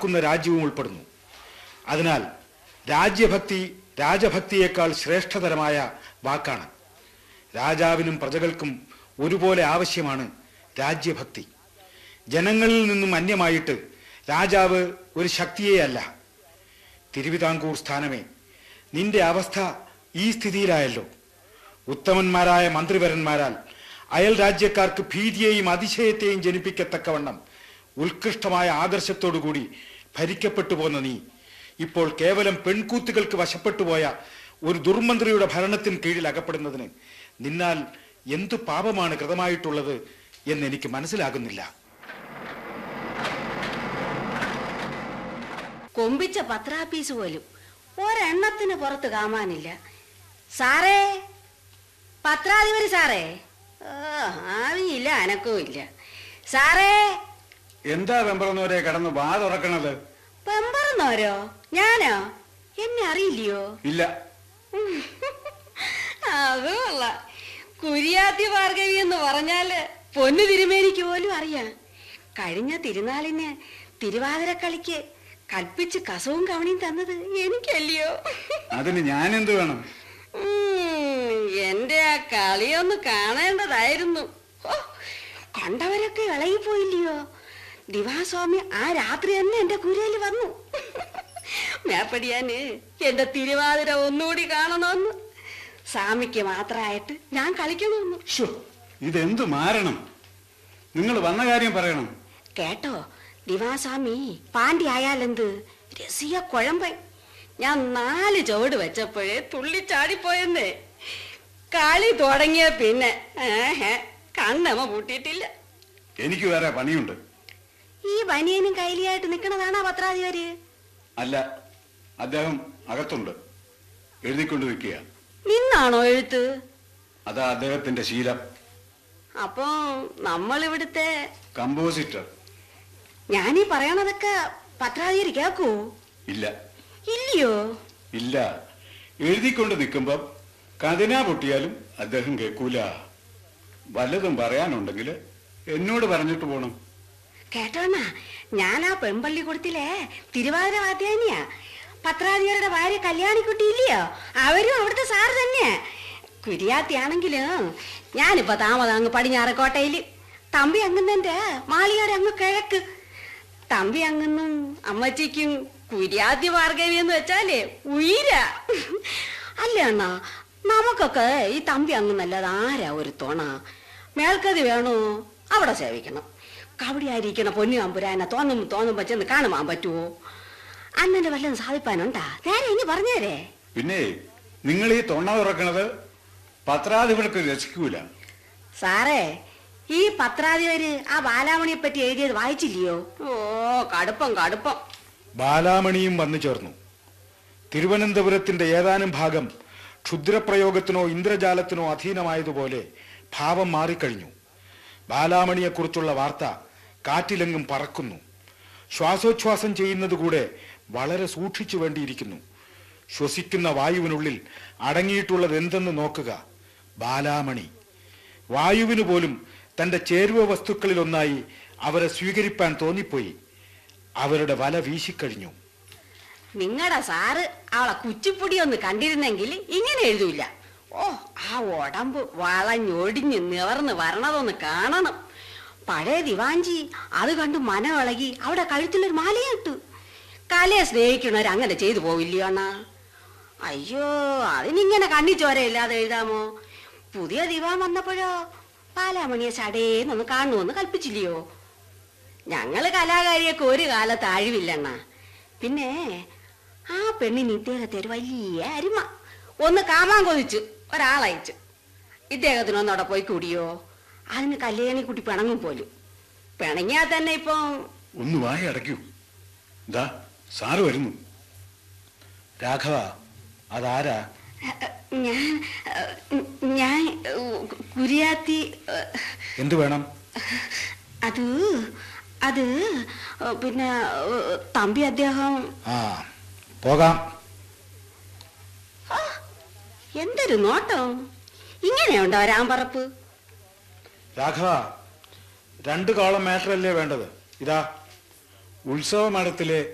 കാക്കുന്ന രാജ്യവും ഉൾപ്പെടുന്നു അതിനാൽ രാജ്യഭക്തി രാജഭക്തിയേക്കാൾ ശ്രേഷ്ഠതരമായ വാക്കാണ് രാജാവിനും പ്രജകൾക്കും ഒരുപോലെ ആവശ്യമാണ് രാജ്യഭക്തി ജനങ്ങളിൽ നിന്നും അന്യമായിട്ട് രാജാവ് ഒരു ശക്തിയെയല്ല തിരുവിതാംകൂർ സ്ഥാനമേ നിന്റെ അവസ്ഥ ഈ സ്ഥിതിയിലായല്ലോ ഉത്തമന്മാരായ മന്ത്രിവരന്മാരാൽ അയൽ രാജ്യക്കാർക്ക് ഭീതിയെയും അതിശയത്തെയും ജനിപ്പിക്കത്തക്കവണ്ണം ഉത്കൃഷ്ടമായ ആദർശത്തോടുകൂടി ഭരിക്കപ്പെട്ടു പോന്ന നീ ഇപ്പോൾ കേവലം പെൺകൂത്തുകൾക്ക് വശപ്പെട്ടുപോയ ഒരു ദുർമന്ത്രിയുടെ ഭരണത്തിന് കീഴിൽ അകപ്പെടുന്നതിന് നിന്നാൽ എന്തു പാപമാണ് കൃതമായിട്ടുള്ളത് എന്നെനിക്ക് മനസ്സിലാകുന്നില്ല കൊമ്പിച്ച പത്രാപ്പീസ് പോലും ഒരെണ്ണത്തിന് പുറത്ത് കാമാനില്ല സാറേ പത്രാധിപതി സാറേ ഓ ആവിയില്ല അനക്കവും ഇല്ല സാറേ എന്താ വെമ്പറന്നവരെ കടന്ന് വാ തുറക്കണത് പെമ്പറന്നോരോ ഞാനോ എന്നെ അറിയില്ലയോ ഇല്ല അതുമല്ല കുരിയാത്തി ഭാർഗവി എന്ന് പറഞ്ഞാല് പൊന്നു തിരുമേനിക്ക് പോലും അറിയാം കഴിഞ്ഞ തിരുനാളിന് തിരുവാതിര കളിക്ക് കൽപ്പിച്ച് കസവും കവണിയും തന്നത് എനിക്കല്ലയോ അതിന് ഞാൻ എന്ത് വേണം ഉം, എന്റെ ആ കളിയൊന്ന് കാണേണ്ടതായിരുന്നു ഹോ, കണ്ടവരൊക്കെ ഇളകിപ്പോയില്ലയോ ദിവാസ്വാമി ആ രാത്രി തന്നെ എന്റെ കുരയിൽ വന്നു മേപ്പടിയാന് എന്റെ തിരുവാതിര ഒന്നുകൂടി കാണണമെന്ന് സ്വാമിക്ക് മാത്രമായിട്ട് ഞാൻ കളിക്കണമെന്ന് ശ്ശോ, ഇതെന്ത് മാരണം നിങ്ങൾ വന്ന കാര്യം പറയണം കേട്ടോ ദിവാസ്വാമി പാണ്ടി ആയാലെന്ത് രസിയ കുഴമ്പൻ ഞാൻ നാല് ചുവട് വെച്ചപ്പോഴേ തുള്ളി ചാടിപ്പോയെന്നേ കളി തുടങ്ങിയ പിന്നെ ഏഹ് കണ്ണമ പൂട്ടിയിട്ടില്ല എനിക്ക് വേറെ പണിയുണ്ട് ഈ ബനിയനും കൈലിയായിട്ട് നിക്കണതാണാ പത്രാധിപര് അല്ല അദ്ദേഹം അകത്തുണ്ട് എഴുതിക്കൊണ്ട് നിൽക്കുക നിന്നാണോ എഴുത്ത് അതാ അദ്ദേഹത്തിന്റെ ശീലം അപ്പൊ നമ്മൾ ഇവിടുത്തെ കമ്പോസിറ്റർ ഞാനീ പറയണതൊക്കെ പത്രാധിപര് കേക്കൂ ഇല്ല ഇല്ലയോ ഇല്ല എഴുതിക്കൊണ്ട് നിൽക്കുമ്പം കതിനാ പൊട്ടിയാലും അദ്ദേഹം കേൾക്കൂല വല്ലതും പറയാനുണ്ടെങ്കിൽ എന്നോട് പറഞ്ഞിട്ട് പോണം കേട്ടോണ്ണ ഞാൻ ആ പെൺപള്ളി കൊടുത്തില്ലേ തിരുവാതിര വാദ്യാനിയാ പത്രാധികാരുടെ ഭാര്യ കല്യാണിക്കുട്ടി ഇല്ലയോ അവരും അവിടുത്തെ സാറ് തന്നെയാ കുരിയാത്തിയാണെങ്കിലും ഞാനിപ്പോ താമസം അങ്ങ് പടിഞ്ഞാറക്കോട്ടയില് തമ്പി അങ്ങുന്നെന്റെ മാളികാട് അങ്ങ് കിഴക്ക് തമ്പി അങ്ങുന്നും അമ്മച്ചിക്കും കുരിയാത്തി ഭാർഗവി എന്ന് വെച്ചാലേ ഉയര അല്ല അണ്ണാ നമുക്കൊക്കെ ഈ തമ്പി അങ്ങുന്നല്ലാതെ ആരാ ഒരു തോണ മേൽക്കതി വേണോ അവിടെ സേവിക്കണം കബഡി ആയിരിക്കണ പൊന്നു അമ്പുരാനെ തോന്നും തോന്നുമ്പോ ചെന്ന് കാണുവാൻ പറ്റുമോ അണ്ണന്റെ വല്ലതും സാധിപ്പാനുണ്ടാ നേരെ ഇനി പറഞ്ഞേരേ പിന്നെ നിങ്ങൾ ഈ തൊണ്ണ തുറക്കണത് പത്രാധിപർക്ക് രസിക്കൂല സാറേ ഈ പത്രാധിപര് ആ ബാലാമണിയെ പറ്റി എഴുതിയത് വായിച്ചില്ലയോ ഓ കടുപ്പം കടുപ്പം ബാലാമണിയും വന്നു ചേർന്നു തിരുവനന്തപുരത്തിന്റെ ഏതാനും ഭാഗം ക്ഷുദ്രപ്രയോഗത്തിനോ ഇന്ദ്രജാലത്തിനോ അധീനമായതുപോലെ ഭാവം മാറിക്കഴിഞ്ഞു ബാലാമണിയെക്കുറിച്ചുള്ള വാർത്ത കാറ്റിലെങ്ങും പറക്കുന്നു ശ്വാസോച്ഛ്വാസം ചെയ്യുന്നത് കൂടെ വളരെ സൂക്ഷിച്ചു വേണ്ടിയിരിക്കുന്നു ശ്വസിക്കുന്ന വായുവിനുള്ളിൽ അടങ്ങിയിട്ടുള്ളത് എന്തെന്ന് നോക്കുക ബാലാമണി വായുവിന് പോലും തന്റെ ചേരുവ വസ്തുക്കളിലൊന്നായി അവരെ സ്വീകരിപ്പാൻ തോന്നിപ്പോയി അവരുടെ വല വീശിക്കഴിഞ്ഞു നിങ്ങളുടെ സാറ് അവളെ കുച്ചിപ്പൊടി ഒന്ന് കണ്ടിരുന്നെങ്കിൽ ഇങ്ങനെ എഴുതൂല ഓ ആ ഉടമ്പ് വളഞ്ഞൊടിഞ്ഞ് നിവർന്ന് വരണതൊന്ന് കാണണം പഴയ ദിവാഞ്ചി അത് കണ്ട് മനവിളകി അവിടെ കഴുത്തിലൊരു മാലയിട്ടു കലയെ സ്നേഹിക്കണവർ അങ്ങനെ ചെയ്തു പോവില്ലയോ അണ്ണാ അയ്യോ അതിനിങ്ങനെ കണ്ണി ചോരയില്ലാതെ എഴുതാമോ പുതിയ ദിവാൻ വന്നപ്പോഴോ പാലാമണിയെ ചടേന്നൊന്ന് കാണുമെന്ന് കൽപ്പിച്ചില്ലയോ ഞങ്ങള് കലാകാരിയൊക്കെ ഒരു കാലത്ത് അഴിവില്ലണ്ണ പിന്നെ ആ പെണ്ണിന് ഇദ്ദേഹത്തെ ഒരു വലിയ അരിമ ഒന്ന് കാമാൻ കൊതിച്ചു ഒരാളയച്ചു ഇദ്ദേഹത്തിനൊന്നും അവിടെ പോയി കൂടിയോ അതിന് കല്യാണി കുട്ടി പിണങ്ങും പോലും പിണങ്ങിയാ തന്നെ ഇപ്പം ഒന്ന് വായ അടയ്ക്കൂ ദാ സാറ് വരുന്നു രാഘവ അതാരാ അഹ്, ഞാൻ അഹ്, ഞാൻ അഹ്, കുരിയാത്തി അഹ്, എന്തു വേണം അത് അത് അഹ്, പിന്നെ അഹ്, തമ്പി അദ്ദേഹം ആ പോകാം ആ, എന്തൊരു നോട്ടം ഇങ്ങനെയുണ്ടോ രാമ്പറപ്പ് രാഘവ രണ്ട് കോളം മാറ്ററല്ലേ വേണ്ടത് ഇതാ ഉത്സവ മഠത്തിലെ